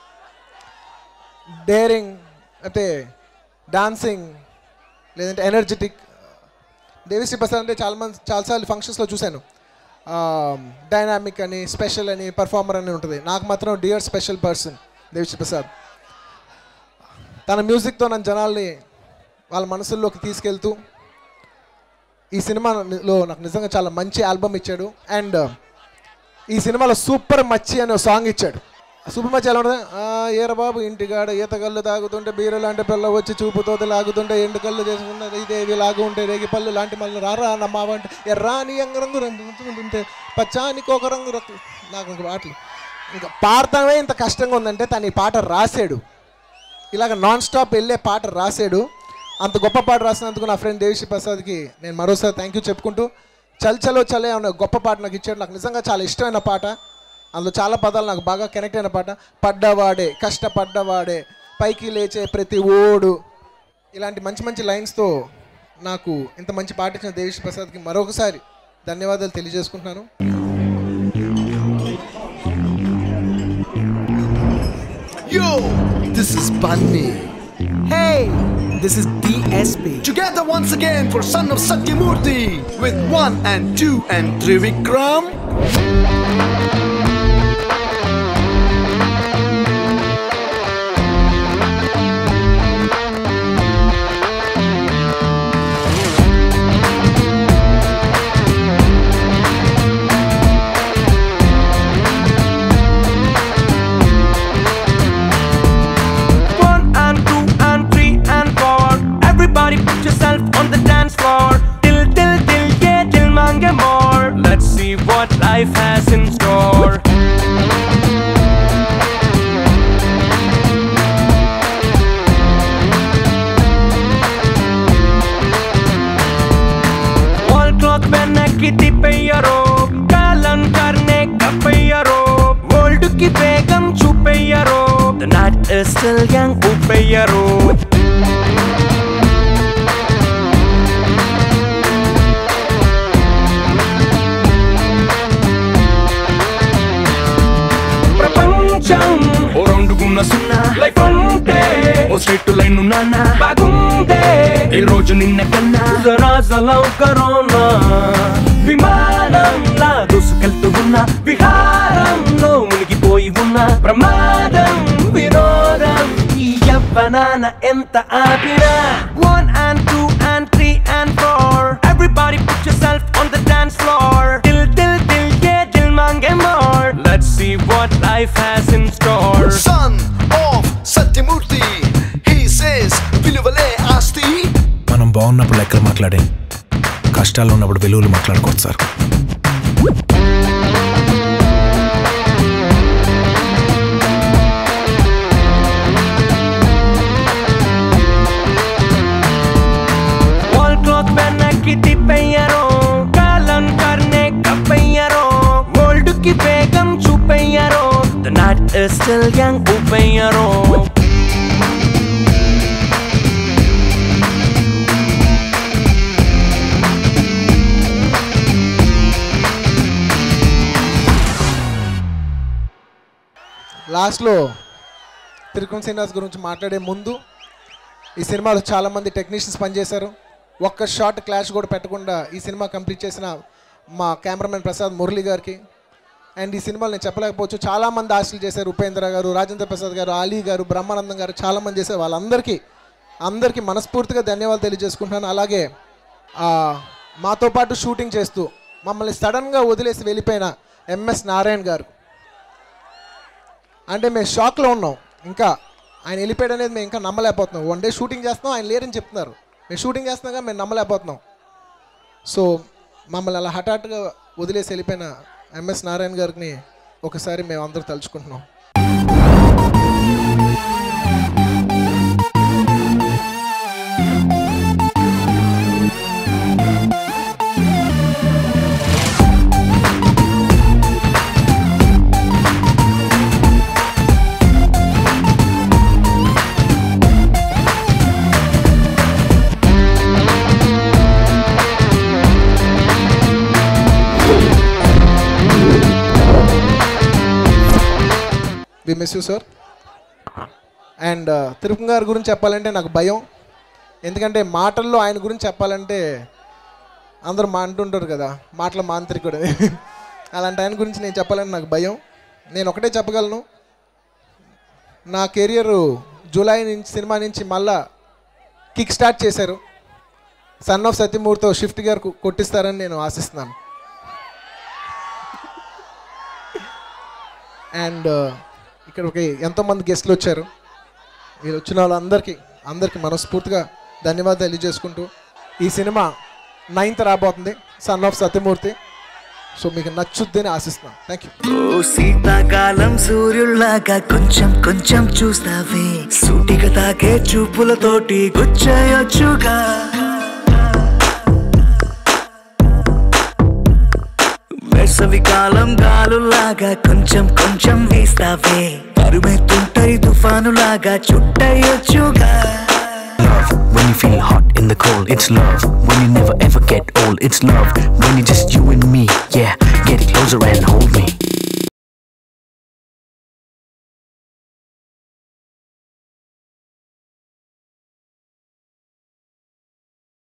daring అంటే డాన్సింగ్ లేదంటే ఎనర్జెటిక్ దేవిశ్రీ ప్రసాద్ అంటే చాలా మంది చాలాసార్లు ఫంక్షన్స్లో చూశాను డైనామిక్ అని స్పెషల్ అని పర్ఫార్మర్ అని ఉంటుంది నాకు మాత్రం dear special person Devi Sri Prasad తన మ్యూజిక్తో నన్ను జనాల్ని వాళ్ళ మనసుల్లోకి తీసుకెళ్తూ ఈ సినిమాలో నాకు నిజంగా చాలా మంచి ఆల్బమ్ ఇచ్చాడు అండ్ ఈ సినిమాలో సూపర్ మచ్చి అనే సాంగ్ ఇచ్చాడు ఆ సూపర్ మచ్చి ఎలా ఉంటుంది "ఆ, ఏర బాబు ఇంటికాడ ఈత కళ్ళు తాగుతుంటే బీర లాంటి పిల్ల వచ్చి చూపుతో లాగుతుంటే ఎండు కళ్ళు చేసుకుంటే ఇదేవి లాగు ఉంటే రేగి పళ్ళు లాంటి మళ్ళీ రారా నమ్మావంటే ఎర్రాని అంగ రంగు రంగు ఉంటే పచ్చానికి ఒక రంగు రక్కు నాకు ఇంక పాటలు ఇంకా పాడతామే ఇంత కష్టంగా ఉందంటే తను ఈ పాట రాశాడు ఇలాగ నాన్ స్టాప్ వెళ్ళే పాట రాశాడు అంత గొప్ప పాట రాసినందుకు నా ఫ్రెండ్ దేవిశ్రీ ప్రసాద్కి నేను మరోసారి థ్యాంక్ యూ చెప్పుకుంటూ చల్ చలో చలే అనే గొప్ప పాట నాకు ఇచ్చాడు నాకు నిజంగా చాలా ఇష్టమైన పాట అందులో చాలా పదాలు నాకు బాగా కనెక్ట్ అయిన పాట పడ్డవాడే కష్టపడ్డవాడే పైకి లేచే ప్రతి ఓడు ఇలాంటి మంచి మంచి లైన్స్తో నాకు ఇంత మంచి పాట ఇచ్చిన దేవిశ్రీ ప్రసాద్కి మరొకసారి ధన్యవాదాలు తెలియజేసుకుంటున్నాను Yo, this is Bunny. Hey, this is DSP. Together once again for Son of Satyamurti with one and two and Trivikram. One and two and three and four. Everybody put yourself on the dance floor. Till, till, till, yeah, till man get more. Let's see what life has in store. Wall clock వెనక్కి తిప్పయ్యారో కాలం కర్నే కప్పయ్యారో world కి వేగం చూపయ్యారో The night is still young ఊపయ్యారో ప్రపంచం ఓ రౌండుగున్న సున్నా life అంటే ఓ straight line నాన్న బాగుందే ఈ రోజు నిన్న కన్నా రాజలవు కరోనా విమానంలా దూసుకెళ్తూ ఉన్న విహారంలో మునిగిపోయి ఉన్న ప్రమాదం వినోదం ఈ యవ్వనాన ఎంత ఆపినా one and two and three and four everybody put yourself on the dance floor till till till yeah till man get more let's see what life has in store Son of Satyamurti. He says, Viluvale Asti. మనం బాగున్నప్పుడు లెక్కలు మాట్లాడే కష్టాల్లో ఉన్నప్పుడు విలువలు మాట్లాడుకోవచ్చు sir wall clock వెనక్కి తిప్పయ్యారో కాలం కర్నే కప్పయ్యారో world కి వేగం చూపయ్యారో the night is still young ఊపయ్యారో లాస్ట్లో త్రికమ్ శ్రీనివాస్ గురించి మాట్లాడే ముందు ఈ సినిమాలో చాలామంది టెక్నీషియన్స్ పనిచేశారు ఒక్క షార్ట్ క్లాష్ కూడా పెట్టకుండా ఈ సినిమా కంప్లీట్ చేసిన మా కెమెరామెన్ ప్రసాద్ మురళి గారికి అండ్ ఈ సినిమాలు నేను చెప్పలేకపోవచ్చు చాలామంది ఆశలు చేశారు ఉపేంద్ర గారు రాజేంద్ర ప్రసాద్ గారు అలీ గారు బ్రహ్మానందం గారు చాలామంది చేశారు వాళ్ళందరికీ అందరికీ మనస్ఫూర్తిగా ధన్యవాదాలు తెలియజేసుకుంటున్నాను అలాగే ఆ, మాతో పాటు షూటింగ్ చేస్తూ మమ్మల్ని సడన్గా వదిలేసి వెళ్ళిపోయిన ఎంఎస్ నారాయణ గారు అంటే మేము షాక్లో ఉన్నాం ఇంకా ఆయన వెళ్ళిపోయాడు అనేది మేము ఇంకా నమ్మలేకపోతున్నాం వన్ డే షూటింగ్ చేస్తున్నాం ఆయన లేరని చెప్తున్నారు మేము షూటింగ్ చేస్తున్నాం కానీ మేము నమ్మలేకపోతున్నాం సో మమ్మల్ని అలా హఠాత్తుగా వదిలేసి వెళ్ళిపోయిన ఎంఎస్ నారాయణ గారిని ఒకసారి మేము అందరూ తలుచుకుంటున్నాం we miss you sir and Tirupati గారి గురించి చెప్పాలంటే నాకు భయం ఎందుకంటే మాటల్లో ఆయన గురించి చెప్పాలంటే అందరూ మా అంటుంటారు కదా మాటల మాంత్రికుడు అని. అలాంటి ఆయన గురించి నేను చెప్పాలంటే నాకు భయం నేను ఒకటే చెప్పగలను నా కెరియర్ జూలై నుంచి సినిమా నుంచి మళ్ళా కిక్ స్టార్ట్ చేశారు సన్ ఆఫ్ సత్యమూర్తితో షిఫ్ట్ గారు కు- కొట్టిస్తారని నేను ఆశిస్తున్నాను అండ్ ఇక్కడికి ఎంతోమంది గెస్ట్లు వచ్చారు మీరు వచ్చిన వాళ్ళందరికీ అందరికీ మనస్ఫూర్తిగా ధన్యవాదాలు తెలియజేసుకుంటూ ఈ సినిమా నైన్త్ రాబోతుంది సన్ ఆఫ్ సత్యమూర్తి సో మీకు నచ్చుద్దని ఆశిస్తున్నాను థ్యాంక్ యూ ఓ శీతాకాలం సూర్యుల్లాగా కొంచెం కొంచెం చూస్తావే సూటిగా తాకే చూపులతోటి గుచ్చయొచ్చుగా వేసవి కాలం గాలులాగా కొంచెం కొంచెం వీస్తావే పరుమెత్తుంటరి తుఫానులాగా చుట్టయొచ్చుగా When you feel hot in the cold, it's love. When you never ever get old, it's love. When you just you and me, yeah. Get closer and hold me.